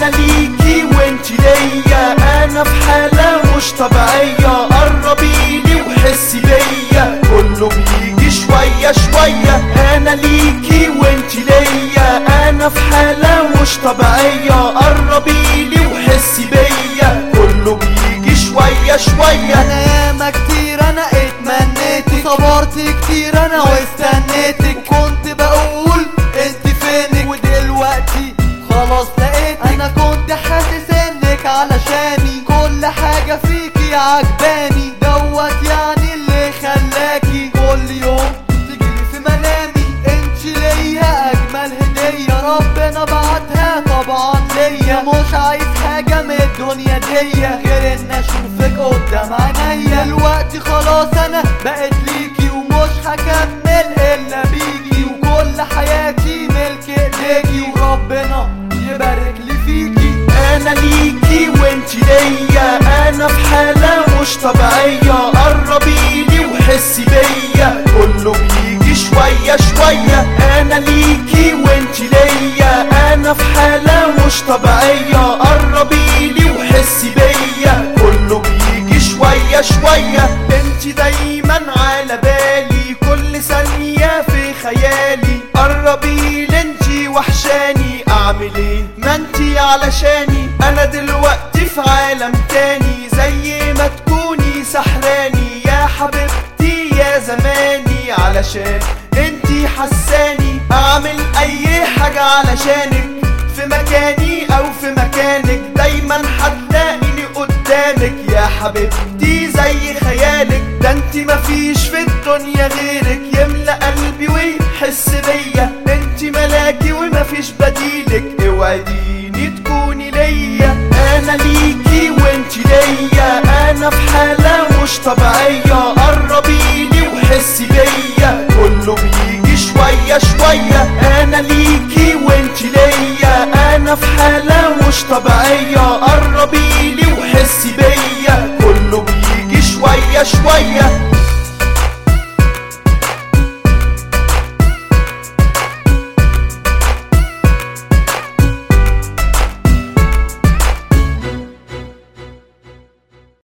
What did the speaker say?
انا ليكي وانتي ليا انا في حالة مش طبيعية قربيلي وحسي بيا كله بيجي شوية شوية انا ليكي وانتي ليا انا في حالة مش طبيعية قربيلي وحسي بيا كله بيجي شوية شوية انا ياما كتير انا اتمنيتك صبرت كتير انا واستنيتك كنت بقول انت فينك ودلوقتي خلاص لقيتك انا كنت حاسس انك علشاني كل حاجة فيكي عجباني دوت يعني اللي خلاكي كل يوم تجيلي في منامي انت ليا اجمل هدية ربنا بعتها طبعا ليا مش عايز حاجة من الدنيا دي غير ان اشوفك قدام عينيا دلوقتي خلاص انا بقيت ليكي ومش هكمل الا بيكي وكل حياتي ملك ايديكي وربنا يبارك لي فيكي انا ليكي وانتي ليا انا في حالة مش طبيعية قربيلي وحسي بيا كله بيجي شوية شوية انا ليكي وانتي ليا انا في حالة مش طبيعية قربيلي وحسي بيا كله بيجي شوية شوية انتي دايما على بالي كل ثانية في خيالي قربيلي انتي وحشاني اعمل ايه ما انتي علشاني انا دلوقتي في عالم تاني زي ما تكوني سحراني يا حبيبتي يا زماني علشان انتي حساني اعمل اي حاجة علشانك في مكاني او في مكانك دايما هتلاقيني قدامك يا حبيبتي زي خيالك ده انتي مفيش في الدنيا غيرك يملى قلبي ويحس بيا انتي ملاكي ومفيش بديلك اوعديني تكوني ليا انا ليكي وانتي ليا انا في حالة مش طبيعية قربيلي وحسي بيا كله بيجي شوية شوية انا ليكي وانتي ليا انا في حالة مش طبيعية قربيلي وحسي بيا كله بيجي شوية شوية